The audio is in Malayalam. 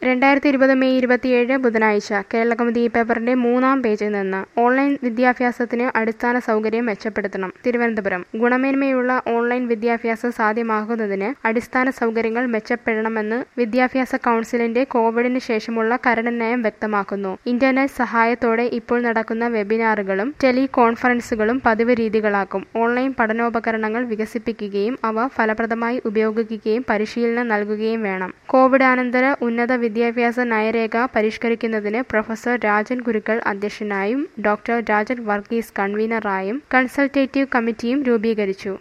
രണ്ടായിരത്തി ഇരുപത് മെയ് ഇരുപത്തിയേഴ് ബുധനാഴ്ച കേരളകൗമുദി പേപ്പറിന്റെ മൂന്നാം പേജിൽ നിന്ന് ഓൺലൈൻ വിദ്യാഭ്യാസത്തിന് അടിസ്ഥാന സൗകര്യം മെച്ചപ്പെടുത്തണം തിരുവനന്തപുരം ഗുണമേന്മയുള്ള ഓൺലൈൻ വിദ്യാഭ്യാസം സാധ്യമാകുന്നതിന് അടിസ്ഥാന സൗകര്യങ്ങൾ മെച്ചപ്പെടണമെന്ന് വിദ്യാഭ്യാസ കൗൺസിലിന്റെ കോവിഡിന് ശേഷമുള്ള കരടുനയം വ്യക്തമാക്കുന്നു ഇന്റർനെറ്റ് സഹായത്തോടെ ഇപ്പോൾ നടക്കുന്ന വെബിനാറുകളും ടെലി കോൺഫറൻസുകളും പതിവ് രീതികളാക്കും ഓൺലൈൻ പഠനോപകരണങ്ങൾ വികസിപ്പിക്കുകയും അവ ഫലപ്രദമായി ഉപയോഗിക്കുകയും പരിശീലനം നൽകുകയും വേണം കോവിഡാനന്തര ഉന്നത വിദ്യാഭ്യാസ നയരേഖ പരിഷ്കരിക്കുന്നതിന് പ്രൊഫസർ രാജൻ ഗുരുക്കൾ അധ്യക്ഷനായും ഡോക്ടർ രാജൻ വർഗീസ് കൺവീനറായും കൺസൾട്ടേറ്റീവ് കമ്മിറ്റിയും രൂപീകരിച്ചു